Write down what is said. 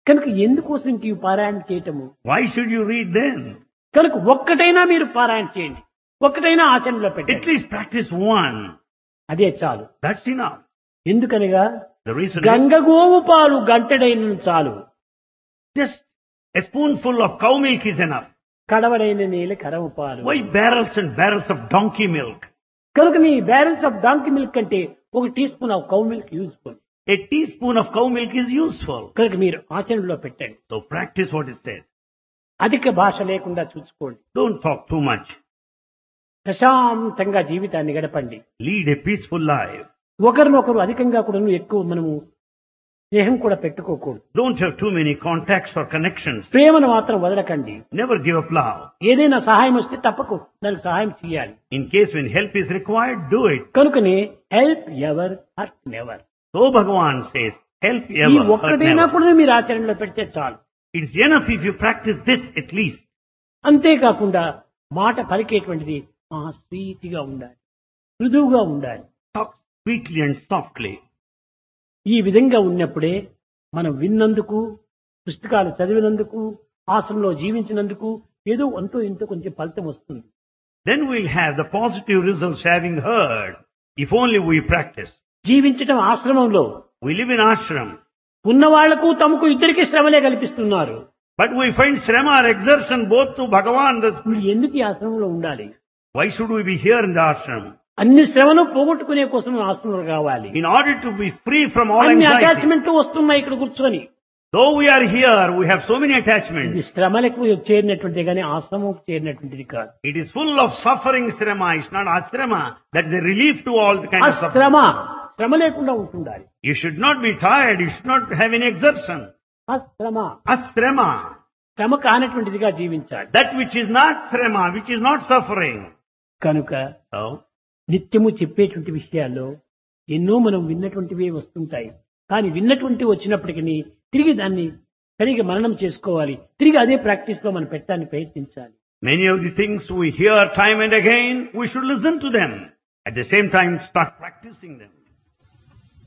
కనుక ఎందుకోసం ఇంక ఈ పారాయణ చేయటము Why should you read then? కనుక ఒక్కటైనా మీరు పారాయణ చేయండి ఒక్కటైనా ఆచరణలో At పెట్టండి least practice one. అదే చాలు That's enough. ఎందుకనగా The reason is గంగగోవు పాలు గంటడైన చాలు just a spoonful of cow milk is enough. కడవడైన నీళ్ళ కరవ పాలు Why barrels and barrels of donkey milk? కనుక నీ బ్యాలెన్స్ ఆఫ్ డాంకి మిల్క్ అంటే ఒక teaspoon of cow milk useful A teaspoon of cow milk is useful. కనుక మీరు ఆచరణలో పెట్టండి So practice what is said. అధిక భాష లేకుండా చూసుకోండి Don't talk too much. ప్రశాంతంగా జీవితాన్ని గడపండి Lead a peaceful life. ఒకరినొకరు అధికంగా కూడా ఎక్కువ మనము స్నేహం కూడా పెట్టుకోకూడదు Don't have too many contacts or connections. ప్రేమను మాత్రం వదలకండి Never give up love. ఏదైనా సహాయం వస్తే తప్పకు దానికి సహాయం చేయాలి In case when help is required, do it. కనుకనే help ever hurt never So Bhagavan says, help ఈ ever. hurt ఒక్కటైనా never. కూడా మీరు ఆచరణలో పెడితే చాలు It's enough if you practice this at least. అంతేకాకుండా మాట పలికేటువంటిది ఆ స్వీట్గా ఉండాలి మృదువుగా ఉండాలి Talk sweetly and softly. ఈ విధంగా ఉన్నప్పుడే మనం విన్నందుకు పుస్తకాలు చదివినందుకు ఆశ్రమంలో జీవించినందుకు ఏదో అంతో ఇంతో కొంచెం ఫలితం వస్తుంది Then we'll have the positive results having heard, if only we practice. జీవించటం ఆశ్రమంలో We live in ashram, ఉన్న వాళ్లకు తమకు ఇద్దరికి శ్రమలే కల్పిస్తున్నారు but we find srama or exertion both to Bhagavan. the- ఇప్పుడు ఎందుకు ఈ ఆశ్రమంలో ఉండాలి Why should we be here in the ashram? అన్ని శ్రమను పోగొట్టుకునే కోసం ఆశ్రమంలో కావాలి In order to be free from all అన్ని anxiety. అటాచ్మెంట్ వస్తున్నాయి ఇక్కడ కూర్చొని Though we are here, we have so many ఇది attachments. శ్రమలకు చేరినటువంటిది కానీ ఆశ్రమం చేరినటువంటిది కాదు It is full of suffering srama. It's not ashrama. That's the relief to all the kind ఆ of suffering. శ్రమ శ్రమ లేకుండా ఉంటుండాలి You should not be tired. You should not have any exertion. ఆ శ్రమ Asrama. శ్రమ కానటువంటిదిగా జీవించాలి That which is not srama, which is not suffering. కనుక So, నిత్యము చెప్పేటువంటి విషయాల్లో ఎన్నో మనం విన్నటువంటివే వస్తుంటాయి కానీ విన్నటువంటి వచ్చినప్పటికీ తిరిగి దాన్ని సరిగా మననం చేసుకోవాలి తిరిగి అదే ప్రాక్టీస్ లో మనం పెట్టడానికి ప్రయత్నించాలి many of the things we hear time and again, we should listen to them. At the same time, start practicing them.